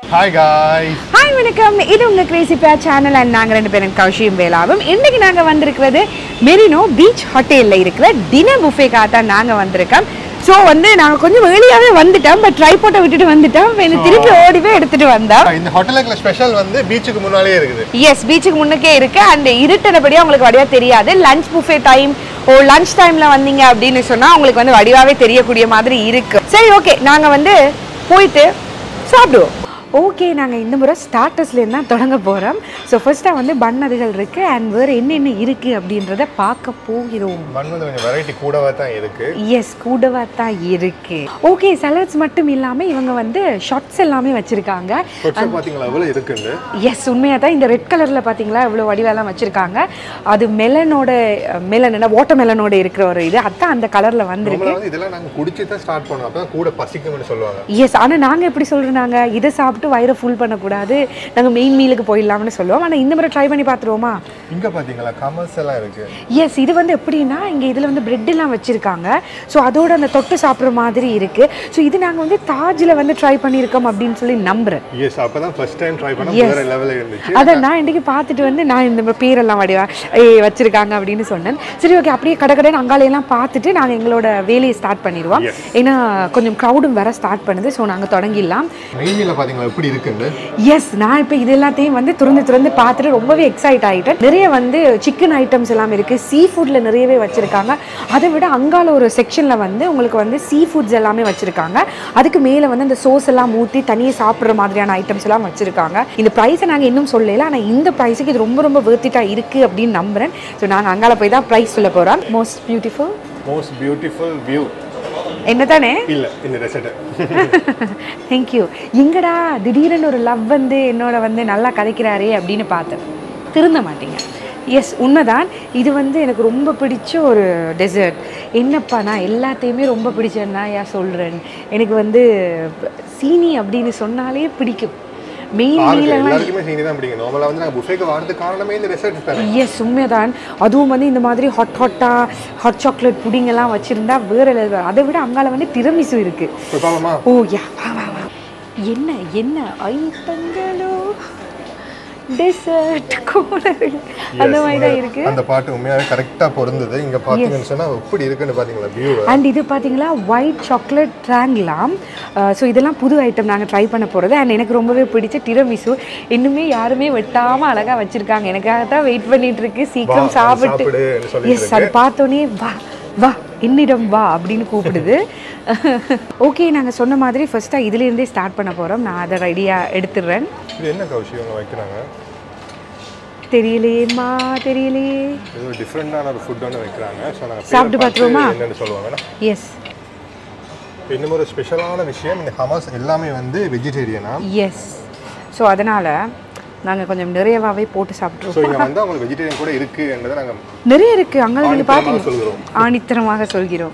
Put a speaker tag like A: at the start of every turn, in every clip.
A: Hi guys
B: hi வணக்கம் இது உங்க கிரேசி பே சேனல் அண்ட் நாங்க ரெண்டு பேரும் கௌஷியும் வேலாவும் இன்னைக்கு நாங்க வந்திருக்கிறது மெரினோ பீச் ஹோட்டல்ல இருக்கிற தின புஃபேக்காக தான் நாங்க வந்திருக்கோம் ஸோ வந்து நாங்க கொஞ்சம் வெளியாவே வந்துட்டோம் பட் ட்ரை போட்டை விட்டுட்டு வந்துட்டோம் வேணும் திருப்பி ஓடி போய் எடுத்துட்டு வந்தோம்
A: இந்த ஹோட்டலுக்குள்ள ஸ்பெஷல் வந்து பீச்சுக்கு முன்னாலே இருக்குது
B: எஸ் பீச்சுக்கு முன்னுக்கே இருக்கு அண்ட் இருட்டினபடியா உங்களுக்கு வடிவா தெரியாது lunch buffet time oh lunch டைம்ல வந்தீங்க அப்படின்னு சொன்னா உங்களுக்கு வந்து வடிவாவே தெரியக்கூடிய மாதிரி இருக்கு சரி ஓகே நாங்க வந்து போயிட்டு சாப்பிடுவோம் ஓகே நாங்கள் இந்த முறை ஸ்டார்டர்ஸ்லேருந்து தான் தொடங்க போகிறோம் ஸோ ஃபர்ஸ்ட்டாக வந்து பன் அதுகள் இருக்குது அண்ட் வேறு என்னென்ன இருக்குது அப்படின்றத பார்க்க போகிறோம்
A: மண் வந்து கொஞ்சம் வெரைட்டி கூடவா தான் இருக்கு
B: எஸ் கூடவா தான் இருக்கு ஓகே சலட்ஸ் மட்டும் இல்லாமல் இவங்க வந்து ஷார்ட்ஸ் எல்லாமே வச்சுருக்காங்க
A: கொச்சை பாத்தீங்களா எவ்வளவு இருக்குன்னு
B: எஸ் உண்மையாக தான் இந்த ரெட் கலரில் பார்த்தீங்களா இவ்வளோ வடிவெல்லாம் வச்சுருக்காங்க அது மெலனோட மெலன் என்ன வாட்டர் மெலனோட இருக்கிற ஒரு இது அதான் அந்த கலரில் வந்திருக்கு
A: நம்மள வந்து இதெல்லாம் நாங்க குடிச்சு தான் ஸ்டார்ட் பண்ணோம் அப்பதான் கூட பசிக்கும்னு சொல்லுவாங்க
B: எஸ் ஆனால் நாங்கள் எப்படி சொல்கிறோம் நாங்கள் இதை சாப்பிட்டு வயிறை ஃபுல் பண்ணக்கூடாது நாங்கள் மெயின் மீலுக்கு போயிடலாம்னு சொல்லுவோம் ஆனால் இந்த முறை ட்ரை பண்ணி பார்த்துருவோமா
A: இங்க பாத்தீங்களா கமர்ஸ் எல்லாம் இருக்கு
B: எஸ் இது வந்து எப்படின்னா இங்கே இதில் வந்து bread எல்லாம் வச்சுருக்காங்க ஸோ அதோட அந்த தொட்டு சாப்பிட்ற மாதிரி இருக்குது ஸோ இது நாங்கள் வந்து தாஜில் வந்து ட்ரை பண்ணியிருக்கோம் அப்படின்னு சொல்லி நம்புகிறேன்
A: எஸ் அப்பதான் ஃபர்ஸ்ட் டைம் ட்ரை பண்ண
B: Yes.
A: வேற லெவல்ல இருந்துச்சு
B: அதை நான் இன்றைக்கி பார்த்துட்டு வந்து நான் இந்த மாதிரி பேரெல்லாம் வடிவா ஏய் வச்சுருக்காங்க அப்படின்னு சொன்னேன் சரி ஓகே அப்படியே கடை கடைன்னு அங்காலையெல்லாம் பார்த்துட்டு நாங்கள் எங்களோட வேலையை ஸ்டார்ட் பண்ணிடுவோம்
A: Yes.
B: ஏன்னா கொஞ்சம் க்ரௌடும் வர ஸ்டார்ட் பண்ணுது ஸோ நாங்கள் தொடங்கிடலாம்
A: மெயின் மீல பாத்தீங்களா எப்படி இருக்குன்னு
B: எஸ் நான் இப்போ இது எல்லாத்தையும் வந்து துறந்து துறந்து பார்த்துட்டு ரொம்பவே எக்ஸைட் ஆகிட்டேன் நிறைய வந்து சிக்கன் ஐட்டம்ஸ் எல்லாம் இருக்குது சீ ஃபுட்டில் நிறையவே வச்சுருக்காங்க அதை விட அங்கால ஒரு செக்ஷனில் வந்து உங்களுக்கு வந்து சீ ஃபுட்ஸ் எல்லாமே வச்சுருக்காங்க அதுக்கு மேலே வந்து அந்த சோஸ் எல்லாம் ஊற்றி தனியாக சாப்பிட்ற மாதிரியான ஐட்டம்ஸ் எல்லாம் வச்சுருக்காங்க இந்த ப்ரைஸை நாங்கள் இன்னும் சொல்லல ஆனால் இந்த ப்ரைஸுக்கு இது ரொம்ப ரொம்ப வேர்த்திட்டாக இருக்குது அப்படின்னு நம்புகிறேன் ஸோ நாங்கள் அங்கால போய் தான் ப்ரைஸ் சொல்ல போகிறோம் most beautiful
A: most beautiful view
B: என்ன தானே
A: இல்ல இந்த ரெசர்ட்
B: தேங்க்யூ எங்கடா திடீர்னு ஒரு லவ் வந்து என்னோட வந்து நல்லா கதைக்கிறாரே அப்படின்னு பார்த்தேன் திருந்த மாட்டீங்க எஸ் உண்மைதான் இது வந்து எனக்கு ரொம்ப பிடிச்ச ஒரு டெசர்ட் என்னப்பா நான் எல்லாத்தையுமே ரொம்ப பிடிச்சேன்னா ஏன் சொல்கிறேன் எனக்கு வந்து சீனி அப்படின்னு சொன்னாலே பிடிக்கும் மெயின்
A: பாருங்க
B: மீலெல்லாம்
A: எல்லாருக்குமே சீனி தான் பிடிக்கும் நார்மலா வந்து நாங்க புஃபேக்கு வரதுக்கு காரணமே இந்த ரெசர்ட் தானே
B: எஸ் உண்மைதான் அதுவும் வந்து இந்த மாதிரி ஹாட் ஹாட்டாக ஹாட் சாக்லேட் புடிங் எல்லாம் வச்சுருந்தா வேற level. அதை விட அங்கால வந்து திறமிசு இருக்குது
A: போய் பார்க்கலாமா
B: ஓ யா வா வா வா என்ன என்ன ஐம்பங்களோ டெசர்ட் கோலர்கள் அந்த
A: Yes,
B: மாதிரி தான் இருக்கு
A: அந்த பாட்டு உண்மையாவே கரெக்டா பொருந்தது இங்க பாத்தீங்கன்னு சொன்னா எப்படி இருக்குன்னு பாத்தீங்களா வியூ
B: அண்ட் இது பார்த்தீங்களா ஒயிட் சாக்லேட் ட்ராங்லாம் ஸோ இதெல்லாம் புது ஐட்டம் நாங்கள் ட்ரை பண்ண போகிறது அண்ட் எனக்கு ரொம்பவே பிடிச்ச டிரமிசு இன்னுமே யாருமே வெட்டாமல் அழகாக வச்சுருக்காங்க எனக்காக தான் வெயிட் பண்ணிட்டு இருக்கு சீக்கிரம்
A: வா,
B: சாப்பிட்டு
A: சாப்பிடுன்னு சொல்லிட்டு
B: எஸ் அது பார்த்தோன்னே வா வா என்னிடம் வா அப்படின்னு கூப்பிடுது ஓகே நாங்கள் சொன்ன மாதிரி ஃபர்ஸ்ட்டாக இதுலேருந்தே ஸ்டார்ட் பண்ண போகிறோம் நான் அதை ரெடியாக எடுத்துடுறேன்
A: இது என்ன கௌஷி இவங்க வைக்கிறாங்க
B: தெரியலையேம்மா தெரியலையே
A: ஏதோ டிஃப்ரெண்டான ஒரு ஃபுட் ஒன்று வைக்கிறாங்க ஸோ நாங்கள்
B: சாப்பிட்டு பார்த்துருவோமா?
A: என்னன்னு சொல்லுவாங்க
B: எஸ்
A: இன்னும் ஒரு ஸ்பெஷலான விஷயம் இந்த ஹமாஸ் எல்லாமே வந்து வெஜிடேரியனா
B: எஸ் ஸோ அதனால் நாங்கள் கொஞ்சம் நிறையவாகவே போட்டு சாப்பிட்ருவோம்
A: ஸோ இங்கே வந்து அவங்களுக்கு வெஜிடேரியன் கூட இருக்குன்றதை நாங்கள்
B: நிறைய இருக்குது அங்கே நீங்கள்
A: ஆணித்தரமாக
B: பார்த்தீங்க
A: சொல்கிறோம்
B: ஆணித்தரமாக சொல்கிறோம்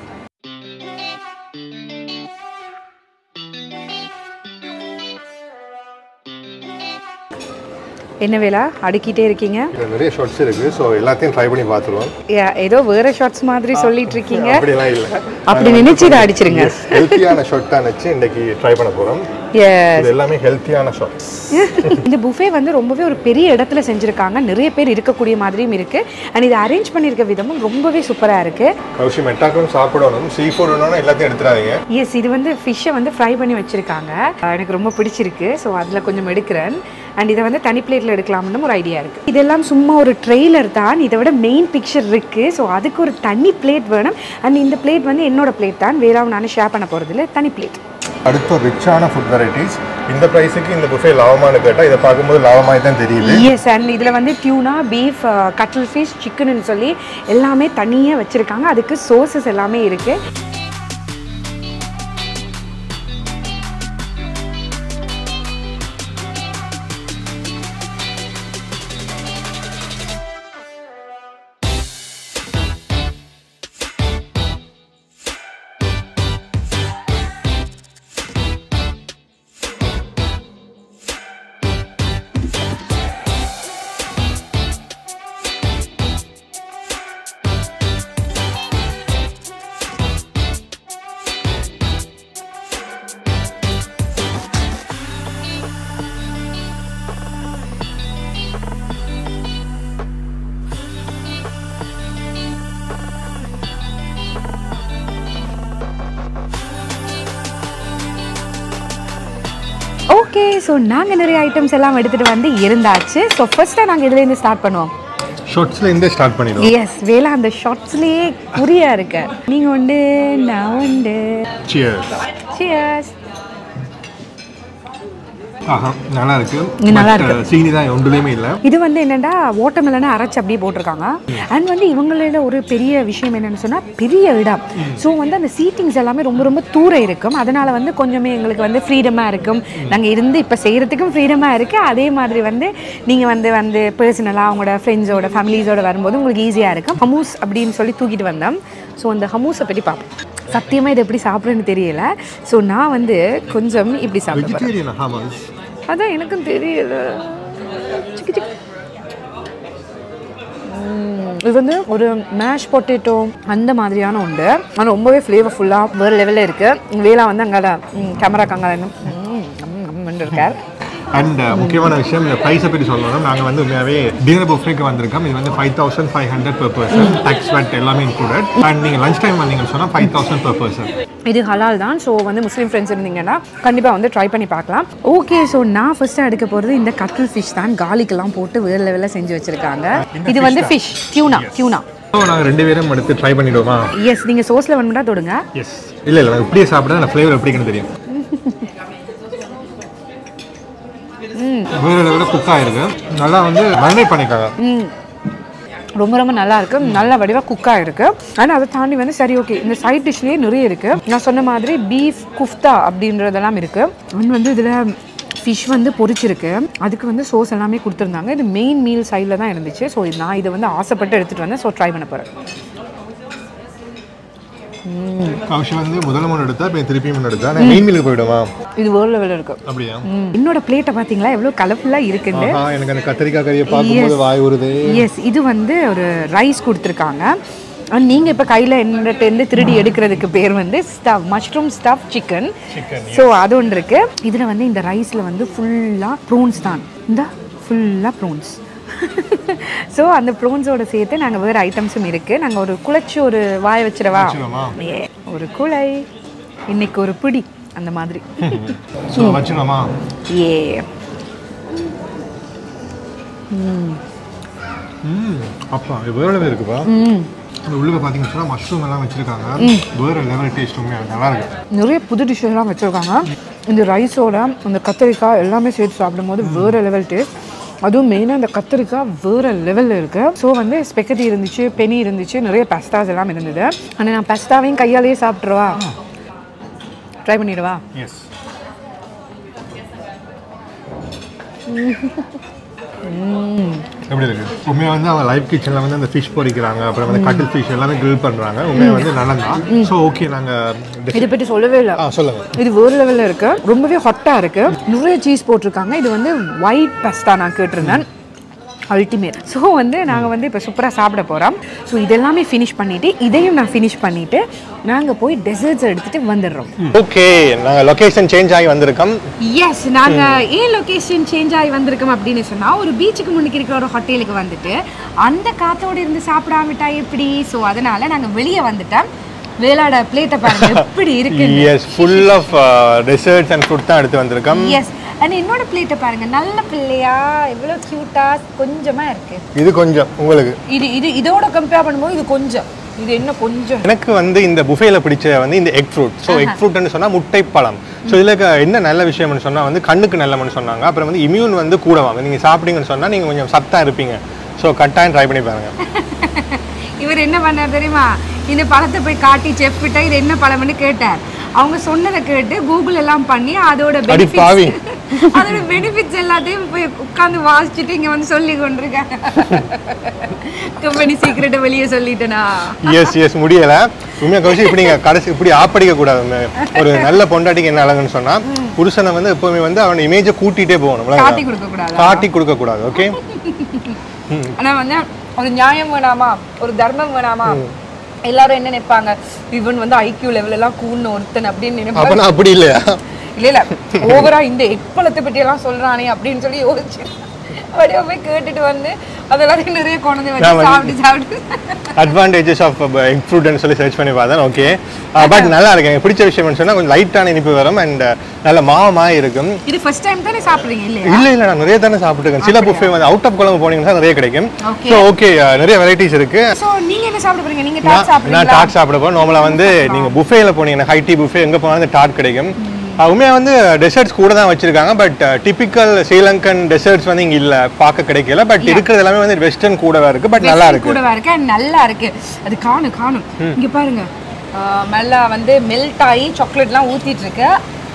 B: என்ன வேலா அடுக்கிட்டே இருக்கீங்க
A: இதில் நிறைய ஷார்ட்ஸ் இருக்குது ஸோ எல்லாத்தையும் ட்ரை பண்ணி பார்த்துருவோம்
B: Yeah, ஏதோ வேற ஷார்ட்ஸ் மாதிரி சொல்லிட்டு இருக்கீங்க
A: அப்படிலாம் இல்லை
B: அப்படி நினைச்சு இதை அடிச்சிருங்க
A: ஹெல்த்தியான ஷார்ட் தான் வச்சு இன்னைக்கு ட்ரை பண்ண போகிறோம்
B: Yes.
A: இது எல்லாமே ஹெல்த்தியான ஷார்ட்ஸ்
B: இந்த புஃபே வந்து ரொம்பவே ஒரு பெரிய இடத்துல செஞ்சுருக்காங்க நிறைய பேர் இருக்கக்கூடிய மாதிரியும் இருக்கு அண்ட் இதை அரேஞ்ச் பண்ணியிருக்க விதமும் ரொம்பவே சூப்பராக இருக்கு
A: கௌஷி மெட்டாக்களும் சாப்பிடணும் சீ ஃபுட் வேணும்னா எல்லாத்தையும் எடுத்துடாதீங்க
B: எஸ் இது வந்து ஃபிஷ்ஷை வந்து ஃப்ரை பண்ணி வச்சுருக்காங்க எனக்கு ரொம்ப பிடிச்சிருக்கு ஸோ அதில் கொஞ்சம் எடுக்கிறேன் அண்ட் இதை வந்து தனி பிளேட்டில் எடுக்கலாம்னு ஒரு ஐடியா இருக்குது இதெல்லாம் சும்மா ஒரு ட்ரெய்லர் தான் இதை விட மெயின் பிக்சர் இருக்குது ஸோ அதுக்கு ஒரு தனி பிளேட் வேணும் அண்ட் இந்த பிளேட் வந்து என்னோட பிளேட் தான் வேறாவும் நானும் ஷேர் பண்ண போகிறதில்ல தனி பிளேட்
A: அடுத்த ஒரு ரிச்சான ஃபுட் வெரைட்டிஸ் இந்த ப்ரைஸுக்கு இந்த புஃபே லாபமானு கேட்டால் இதை பார்க்கும்போது லாபமாக தான் தெரியுது
B: எஸ் அண்ட் இதில் வந்து டியூனா பீஃப் கட்டில் ஃபிஷ் சிக்கன்னு சொல்லி எல்லாமே தனியாக வச்சுருக்காங்க அதுக்கு சோசஸ் எல்லாமே இருக்குது ஸோ நாங்கள் நிறைய ஐட்டம்ஸ் எல்லாம் எடுத்துகிட்டு வந்து இருந்தாச்சு ஸோ ஃபர்ஸ்ட்டாக நாங்கள் இதுலேருந்து ஸ்டார்ட் பண்ணுவோம்
A: ஷார்ட்ஸ்ல இருந்தே ஸ்டார்ட் பண்ணிடுவோம்
B: எஸ் வேலை அந்த ஷார்ட்ஸ்லேயே குறியா இருக்கு நீங்கள் உண்டு நான் உண்டு
A: சியர்ஸ்
B: சியர்ஸ்
A: ஆஹா நல்லா இருக்கு
B: இது நல்லா
A: But,
B: இருக்கு.
A: uh, சீனி தான் ஒன்றுலையுமே இல்லை
B: இது வந்து என்னென்னா வாட்டர்மெலனை அரைச்சி அப்படியே போட்டிருக்காங்க அண்ட் வந்து இவங்களோட ஒரு பெரிய விஷயம் என்னன்னு சொன்னால் பெரிய இடம் ஸோ வந்து அந்த சீட்டிங்ஸ் எல்லாமே ரொம்ப ரொம்ப தூரம் இருக்கும் அதனால வந்து கொஞ்சமே எங்களுக்கு வந்து ஃப்ரீடமாக இருக்கும் நாங்கள் இருந்து இப்போ செய்கிறதுக்கும் ஃப்ரீடமாக இருக்குது அதே மாதிரி வந்து நீங்கள் வந்து வந்து பர்சனலாக அவங்களோட ஃப்ரெண்ட்ஸோட ஃபேமிலிஸோட வரும்போது உங்களுக்கு ஈஸியாக இருக்கும் ஹமூஸ் அப்படின்னு சொல்லி தூக்கிட்டு வந்தோம் ஸோ அந்த ஹமூஸை பற்றி பார்ப்போம் சத்தியமாக இது எப்படி சாப்பிட்றேன்னு தெரியல ஸோ நான் வந்து கொஞ்சம் இப்படி சாப்பிடுவேன்
A: வெஜிடேரியன் ஹாமஸ்
B: அதான் எனக்கும் தெரியல சிக்கு சிக்கு. ம், இது வந்து ஒரு மேஷ் பொட்டேட்டோ அந்த மாதிரியான உண்டு ஆனால் ரொம்பவே ஃப்ளேவர்ஃபுல்லாக வேறு லெவலில் இருக்குது வேலா வந்து அங்கால கேமராக்கு அங்கால இருக்கார்
A: அண்ட் முக்கியமான விஷயம் இந்த ப்ரைஸை பற்றி சொல்லணும் நாங்கள் வந்து உண்மையாகவே டின்னர் புஃபேக்கு வந்திருக்கோம் இது வந்து five thousand five hundred per person tax VAT எல்லாமே இன்க்ளூடட் அண்ட் நீங்கள் லஞ்ச் டைம் வந்தீங்கன்னு சொன்னால் ஃபைவ் தௌசண்ட் per பர்சன்
B: இது ஹலால் தான் ஸோ வந்து முஸ்லீம் ஃப்ரெண்ட்ஸ் இருந்தீங்கன்னா கண்டிப்பாக வந்து ட்ரை பண்ணி பார்க்கலாம் ஓகே ஸோ நான் ஃபஸ்ட்டு எடுக்க போகிறது இந்த கட்டில் ஃபிஷ் தான் காலிக்கெல்லாம் போட்டு வேறு லெவலில் செஞ்சு வச்சுருக்காங்க இது வந்து ஃபிஷ் டியூனா டியூனா
A: ஸோ நாங்கள் ரெண்டு பேரும் எடுத்து ட்ரை பண்ணிடுவோமா
B: எஸ் நீங்கள் சோஸில் வேணும்னா தொடுங்க
A: எஸ் இல்லை இல்லை நான் இப்படியே சாப்பிட்டா அந்த ஃப்ளேவர் எப்படின்னு தெரியும் வேறு லெவலில் குக் ஆயிருக்கு நல்லா வந்து மரினேட் பண்ணிக்காங்க
B: ம் ரொம்ப ரொம்ப நல்லா இருக்கு நல்ல வடிவாக குக் ஆகிருக்கு ஆனால் அதை தாண்டி வந்து சரி ஓகே இந்த சைட் டிஷ்லேயே நிறைய இருக்கு நான் சொன்ன மாதிரி பீஃப் குஃப்தா அப்படின்றதெல்லாம் இருக்கு அண்ட் வந்து இதில் ஃபிஷ் வந்து பொரிச்சிருக்கு அதுக்கு வந்து சோஸ் எல்லாமே கொடுத்துருந்தாங்க இது மெயின் மீல் சைடில் தான் இருந்துச்சு ஸோ நான் இதை வந்து ஆசைப்பட்டு எடுத்துகிட்டு வந்தேன் ஸோ ட்ரை பண்ண போகிறேன்
A: கௌஷி வந்து முதல் மூணு எடுத்தா இப்போ திருப்பி மூணு எடுத்தா நான் மெயின் மீலுக்கு போயிடுமா
B: இது வேர்ல்டு லெவலில் இருக்கு
A: அப்படியா
B: ம். என்னோட பிளேட்டை பார்த்தீங்களா எவ்வளோ கலர்ஃபுல்லாக இருக்குது
A: ஆஹா எனக்கு அந்த கத்திரிக்காய் கறியை பார்க்கும்போது வாய் வருது
B: எஸ் இது வந்து ஒரு ரைஸ் கொடுத்துருக்காங்க அண்ட் நீங்கள் இப்போ கையில் என்னட்டேருந்து திருடி எடுக்கிறதுக்கு பேர் வந்து stew mushroom stew chicken so அது ஒன்று இருக்கு இதில் வந்து இந்த ரைஸில் வந்து ஃபுல்லாக ப்ரோன்ஸ் தான் இந்த ஃபுல்லாக ப்ரோன்ஸ் ஸோ அந்த ப்ரோன்ஸோட சேர்த்து நாங்கள் வேறு ஐட்டம்ஸும் இருக்குது நாங்கள் ஒரு குழச்சி ஒரு வாய வச்சிடவா
A: வச்சிருவோமா?
B: ஏ ஒரு குழை இன்னைக்கு ஒரு பிடி அந்த மாதிரி
A: ஸோ வச்சுக்கலாமா
B: ஏ
A: ம் அப்பா இது வேற லெவல் இருக்குப்பா
B: ம்
A: இந்த உள்ளுக்க பார்த்தீங்கன்னு சொன்னால் மஷ்ரூம் எல்லாம் வச்சிருக்காங்க வேற லெவல் டேஸ்ட் உண்மையாக நல்லா இருக்கு
B: நிறைய புது டிஷ்ஷஸ்லாம் வச்சுருக்காங்க இந்த ரைஸோட அந்த கத்திரிக்காய் எல்லாமே சேர்த்து சாப்பிடும்போது வேறு லெவல் டேஸ்ட் அதுவும் மெயினாக இந்த கத்திரிக்காய் வேறு லெவலில் இருக்குது ஸோ வந்து ஸ்பெக்கட்டி இருந்துச்சு பெனி இருந்துச்சு நிறைய பஸ்தாஸ் எல்லாம் இருந்தது ஆனால் நான் பஸ்தாவையும் கையாலேயே சாப்பிட்ருவா ட்ரை பண்ணிடுவா
A: எஸ் எப்படி இருக்கு உண்மையாக வந்து அவங்க லைவ் கிச்சனில் வந்து அந்த ஃபிஷ் பொரிக்கிறாங்க அப்புறம் வந்து கட்டில் ஃபிஷ் எல்லாமே கிரில் பண்ணுறாங்க உண்மையாக வந்து நல்லா தான் ஸோ ஓகே நாங்கள்
B: இதை பற்றி சொல்லவே இல்லை
A: ஆ சொல்லுங்கள்
B: இது வேறு லெவலில் இருக்கு ரொம்பவே ஹாட்டாக இருக்கு நிறைய சீஸ் போட்டிருக்காங்க இது வந்து ஒயிட் பஸ்தா நான் கேட்டிருந்தேன் அல்டிமேட் ஸோ வந்து நாங்கள் வந்து இப்போ சூப்பராக சாப்பிட போகிறோம் ஸோ இதெல்லாமே ஃபினிஷ் பண்ணிவிட்டு இதையும் நான் ஃபினிஷ் பண்ணிவிட்டு நாங்கள் போய் டெசர்ட்ஸ் எடுத்துகிட்டு வந்துடுறோம்
A: ஓகே நாங்கள் லொக்கேஷன் சேஞ்ச் ஆகி வந்திருக்கோம்
B: எஸ் நாங்கள் ஏன் லொக்கேஷன் சேஞ்ச் ஆகி வந்திருக்கோம் அப்படின்னு சொன்னால் ஒரு பீச்சுக்கு முன்னுக்கு இருக்கிற ஒரு ஹோட்டலுக்கு வந்துட்டு அந்த காத்தோடு இருந்து சாப்பிடாமட்டா எப்படி ஸோ அதனால் நாங்கள் வெளியே வந்துட்டோம் வேளாட பிளேட்டை பாருங்க எப்படி இருக்கு
A: yes full of desserts and food தான் எடுத்து வந்திருக்கோம்
B: எஸ் அண்ட் என்னோட பிளேட்டை பாருங்க நல்ல பிள்ளையா எவ்வளோ க்யூட்டா கொஞ்சமா இருக்கு
A: இது கொஞ்சம் உங்களுக்கு
B: இது இது இதோட கம்பேர் பண்ணும்போது இது கொஞ்சம் இது என்ன கொஞ்சம்
A: எனக்கு வந்து இந்த புஃபேல பிடிச்ச வந்து இந்த எக் ஃப்ரூட் ஸோ எக் ஃப்ரூட்னு சொன்னால் முட்டை பழம் ஸோ இதில் க- என்ன நல்ல விஷயம்னு சொன்னால் வந்து கண்ணுக்கு நல்லம்னு சொன்னாங்க அப்புறம் வந்து இம்யூன் வந்து கூடவாங்க நீங்கள் சாப்பிட்டீங்கன்னு சொன்னால் நீங்கள் கொஞ்சம் சத்தா இருப்பீங்க ஸோ கட்டாயம் ட்ரை பண்ணி பாருங்க
B: இவர் என்ன பண்ணார் தெரியுமா இந்த பழத்தை போய் காட்டி செஃப் கிட்ட இது என்ன பழம்னு கேட்டார் அவங்க சொன்னதை கேட்டு கூகுள் எல்லாம் பண்ணி அதோட
A: அடி பாவி.
B: பெனிஃபிட்ஸ் அதோட பெனிஃபிட்ஸ் எல்லாத்தையும் போய் உட்காந்து வாசிச்சுட்டு இங்க வந்து சொல்லி கொண்டிருக்காங்க கம்பெனி சீக்கிரட்டை வெளியே சொல்லிட்டேனா
A: எஸ் எஸ் முடியலை உண்மையாக கௌசி இப்படி நீங்கள் கடைசி இப்படி ஆப்படிக்க கூடாது உண்மையா. ஒரு நல்ல பொண்டாட்டிக்கு என்ன அழகுன்னு சொன்னால் புருஷனை வந்து எப்பவுமே வந்து அவன் இமேஜை கூட்டிகிட்டே போகணும்
B: காட்டி
A: அவ்வளவுதான்.
B: கொடுக்க கூடாது
A: காட்டி கொடுக்கக்கூடாது ஓகே
B: ஆனா வந்து ஒரு நியாயம் வேணாமா ஒரு தர்மம் வேணாமா எல்லாரும் என்ன நினைப்பாங்க இவன் வந்து ஐக்கியூ லெவல் எல்லாம் கூண்ண ஒருத்தன் அப்படின்னு நினைப்பாங்க
A: அப்போனா அப்படி இல்லையா
B: இல்ல இல்ல ஓவரா இந்த எக் பழத்தை பத்தி எல்லாம் சொல்றானே அப்படின்னு சொல்லி யோசிச்சு அப்படியே போய் கேட்டுட்டு வந்து அதெல்லாம் நிறைய கொண்டு வந்து
A: நான்
B: வச்சு
A: வந்து-
B: சாப்பிட்டு சாப்பிட்டு
A: அட்வான்டேஜஸ் ஆஃப் எக் ஃப்ரூட்னு சொல்லி சர்ச் பண்ணி பார்த்தேன் ஓகே பட் நல்லா இருக்கு எனக்கு பிடிச்ச விஷயம் சொன்னா கொஞ்சம் லைட்டான இனிப்பு வரும் அண்ட் நல்ல மாவமா இருக்கும்
B: இது ஃபர்ஸ்ட் டைம் தானே சாப்பிடுறீங்க இல்லையா
A: இல்ல இல்ல நான் நிறைய தானே சாப்பிட்டுருக்கேன் சில புஃபே வந்து அவுட் ஆஃப் குழம்பு போனீங்கன்னா நிறைய கிடைக்கும்
B: Okay.
A: ஸோ ஓகே நிறைய வெரைட்டிஸ் இருக்கு
B: சோ நீங்க என்ன சாப்பிட போறீங்க நீங்க
A: நான்
B: டாட்
A: நான்
B: சாப்பிடுறீங்களா
A: டாட் சாப்பிட போறேன் நார்மலா வந்து நீங்க புஃபேல போனீங்கன்னா ஹை டீ புஃபே எங்க போனாலும் டாட் கிடைக்கும் அஹ் உண்மையா வந்து டெசர்ட்ஸ் கூட தான் வச்சிருக்காங்க பட் டிபிக்கல் ஸ்ரீலங்கன் டெசர்ட்ஸ் வந்து இங்க இல்ல பார்க்க கிடைக்கல பட் இருக்கிறது எல்லாமே வந்து வெஸ்டர்ன் கூடவா இருக்கு பட் நல்லா இருக்கு
B: கூடவா இருக்கு and நல்லா இருக்கு அது காணும் காணும் இங்க பாருங்க ஆஹ் நல்லா வந்து மெல்ட் ஆகி சாக்லேட்லாம் ஊத்திட்டு இருக்கு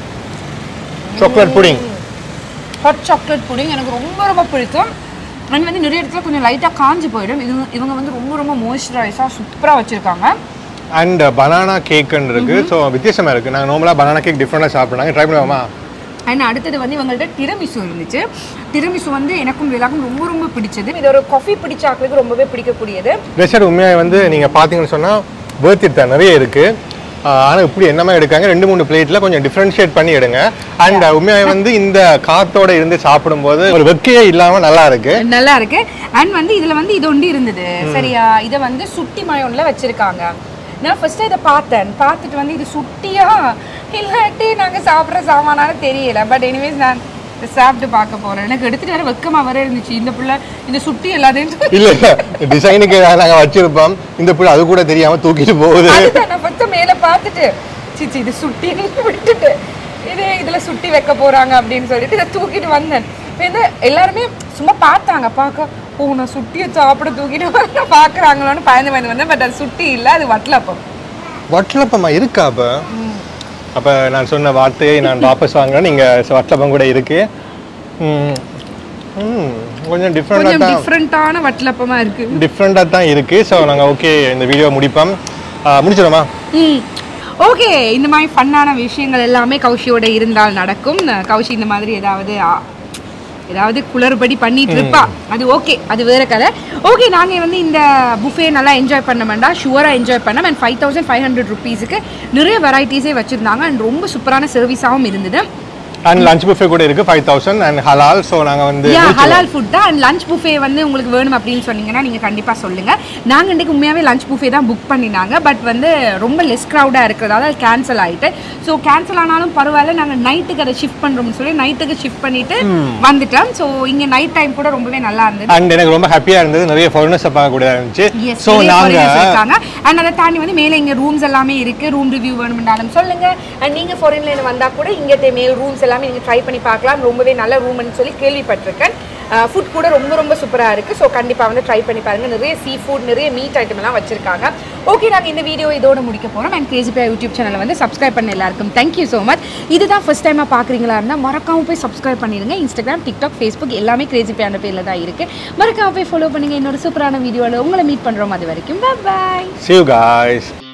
A: chocolate pudding
B: hot chocolate pudding எனக்கு ரொம்ப ரொம்ப பிடிக்கும் அண்ட் வந்து நிறைய இடத்துல கொஞ்சம் லைட்டாக காஞ்சு போயிடும் இது இவங்க வந்து ரொம்ப ரொம்ப மாய்ஸ்சரைஸாக சூப்பராக வச்சுருக்காங்க
A: அண்ட் பனானா கேக்குன்னு இருக்கு ஸோ வித்தியாசமா இருக்கு நாங்க நார்மலா பனானா கேக் டிஃப்ரெண்டாக சாப்பிடுறாங்க ட்ரை பண்ணுவோமா
B: அண்ட் அடுத்தது வந்து இவங்கள்ட்ட டிரமிசு இருந்துச்சு டிரமிசு வந்து எனக்கும் விழாக்கும் ரொம்ப ரொம்ப பிடிச்சது இது ஒரு காஃபி பிடிச்ச ஆக்களுக்கு ரொம்பவே பிடிக்கக்கூடியது
A: டெசர்ட் உண்மையாக வந்து நீங்க பாத்தீங்கன்னு சொன்னா worth it தான் நிறைய இருக்கு ஆஹ் ஆனா இப்படி என்னமா எடுக்காங்க ரெண்டு மூணு பிளேட்ல கொஞ்சம் டிஃப்ரென்ஷியேட் பண்ணி எடுங்க அண்ட் உண்மையாக வந்து இந்த காத்தோட இருந்து சாப்பிடும்போது ஒரு வெக்கையே இல்லாம நல்லா இருக்கு
B: நல்லா இருக்கு அண்ட் வந்து இதுல வந்து இது ஒன்று இருந்தது சரியா இதை வந்து சுட்டி மயோன்ல வச்சிருக்காங்க நான் ஃபர்ஸ்ட் இதை பார்த்தேன் பார்த்துட்டு வந்து இது சுட்டியா இல்லாட்டி நாங்க சாப்பிட்ற சாமானான்னு தெரியல பட் எனிவேஸ் நான் இதை சாப்பிட்டு பார்க்க போறேன் எனக்கு எடுத்துட்டு வர வெக்கமா வர இருந்துச்சு இந்த புள்ள இந்த சுட்டி எல்லாத்தையும்
A: இல்ல இல்ல டிசைனுக்கு நாங்க வச்சிருப்போம் இந்த புள்ள அது கூட தெரியாம தூக்கிட்டு போகுது
B: அதுதான் நான் ஃபர்ஸ்ட் மேல பார்த்துட்டு சிச்சி இது சுட்டின்னு விட்டுட்டு இது இதுல சுட்டி வைக்க போறாங்க அப்படின்னு சொல்லிட்டு இதை தூக்கிட்டு வந்தேன் இப்ப வந்து எல்லாருமே சும்மா பார்த்தாங்க பார்க்க ஓ நான் சுட்டியை சாப்பிட தூக்கிட்டு வந்து பார்க்குறாங்களோன்னு பயந்து பயந்து வந்தேன் பட் அது சுட்டி இல்லை அது வட்டலப்பம்
A: வட்டலப்பமா இருக்கா அப்ப அப்ப நான் சொன்ன வார்த்தையை நான் வாபஸ் வாங்குறேன் நீங்க வட்டலப்பம் கூட இருக்கு ம், ம், கொஞ்சம் டிஃப்ரெண்டாக
B: கொஞ்சம்
A: தான்
B: டிஃப்ரெண்ட்டான வட்டலப்பமா இருக்கு
A: டிஃப்ரெண்டாக தான் இருக்கு ஸோ நாங்க ஓகே இந்த வீடியோ முடிப்போம் ஆஹ் முடிச்சிடுமா
B: ஓகே இந்த மாதிரி ஃபன்னான விஷயங்கள் எல்லாமே கௌஷியோட இருந்தால் நடக்கும் அஹ் கௌஷி இந்த மாதிரி ஏதாவது ஆ, ஏதாவது குளறுபடி பண்ணிட்டு இருப்பா அது ஓகே அது வேற கதை ஓகே நாங்கள் வந்து இந்த புஃபே நல்லா என்ஜாய் பண்ண ஷுவராக என்ஜாய் பண்ணோம் and five thousand five hundred ருபீஸுக்கு நிறைய வெரைட்டிஸே வச்சுருந்தாங்க அண்ட் ரொம்ப சூப்பரான சர்வீஸாகவும் இருந்தது
A: அண்ட் லஞ்ச் புஃபே கூட இருக்கு five thousand and halal so நாங்க வந்து
B: யா ஹலால் ஃபுட் தான் அண்ட் லஞ்ச் புஃபே வந்து உங்களுக்கு வேணும் அப்படின்னு சொன்னீங்கன்னா நீங்கள் கண்டிப்பாக சொல்லுங்கள் நாங்கள் இன்றைக்கு உண்மையாகவே லஞ்ச் புஃபே தான் புக் பண்ணினாங்க பட் வந்து ரொம்ப லெஸ் க்ரௌடாக இருக்கிறதால அது கேன்சல் ஆகிட்டு ஸோ கேன்சல் ஆனாலும் பரவாயில்ல நாங்கள் நைட்டுக்கு அதை ஷிஃப்ட் பண்ணுறோம்னு சொல்லி நைட்டுக்கு ஷிஃப்ட் பண்ணிட்டு வந்துட்டோம் ஸோ இங்கே நைட் டைம் கூட ரொம்பவே நல்லா இருந்தது
A: அண்ட் எனக்கு ரொம்ப ஹாப்பியா இருந்தது நிறைய ஃபாரினர்ஸை பார்க்கக்கூடியதா இருந்துச்சு
B: Yes,
A: ஸோ
B: நிறைய
A: நாங்க
B: foreigners இருக்காங்க அண்ட் அதை தாண்டி வந்து மேலே இங்கே ரூம்ஸ் எல்லாமே இருக்கு ரூம் ரிவ்யூ வேணும்னாலும் சொல்லுங்க அண்ட் நீங்க ஃபாரின்ல வந்தா கூட இங்கே மேல் ரூம்ஸ் எல்லாமே நீங்க ட்ரை பண்ணி பார்க்கலாம் ரொம்பவே நல்ல ரூம்னு சொல்லி கேள்விப்பட்டிருக்கேன் ஃபுட் கூட ரொம்ப ரொம்ப சூப்பராக இருக்கு ஸோ கண்டிப்பாக வந்து ட்ரை பண்ணி பாருங்க நிறைய சீ ஃபுட் நிறைய மீட் ஐட்டம் எல்லாம் வச்சிருக்காங்க ஓகே நாங்கள் இந்த வீடியோ இதோட முடிக்க போகிறோம் அண்ட் கிரேசி பே யூடியூப் சேனலை வந்து சப்ஸ்கிரைப் பண்ண எல்லாருக்கும் தேங்க்யூ ஸோ மச் இதுதான் ஃபர்ஸ்ட் டைமாக பார்க்குறீங்களா இருந்தால் மறக்காம போய் சப்ஸ்கிரைப் பண்ணிடுங்க இன்ஸ்டாகிராம் டிக்டாக் ஃபேஸ்புக் எல்லாமே கிரேசி பே அந்த பேரில் தான் இருக்கு மறக்காம போய் ஃபாலோ பண்ணுங்க இன்னொரு சூப்பரான வீடியோவில் உங்களை மீட் பண்ணுறோம் அது வரைக்கும் பாய்
A: see you guys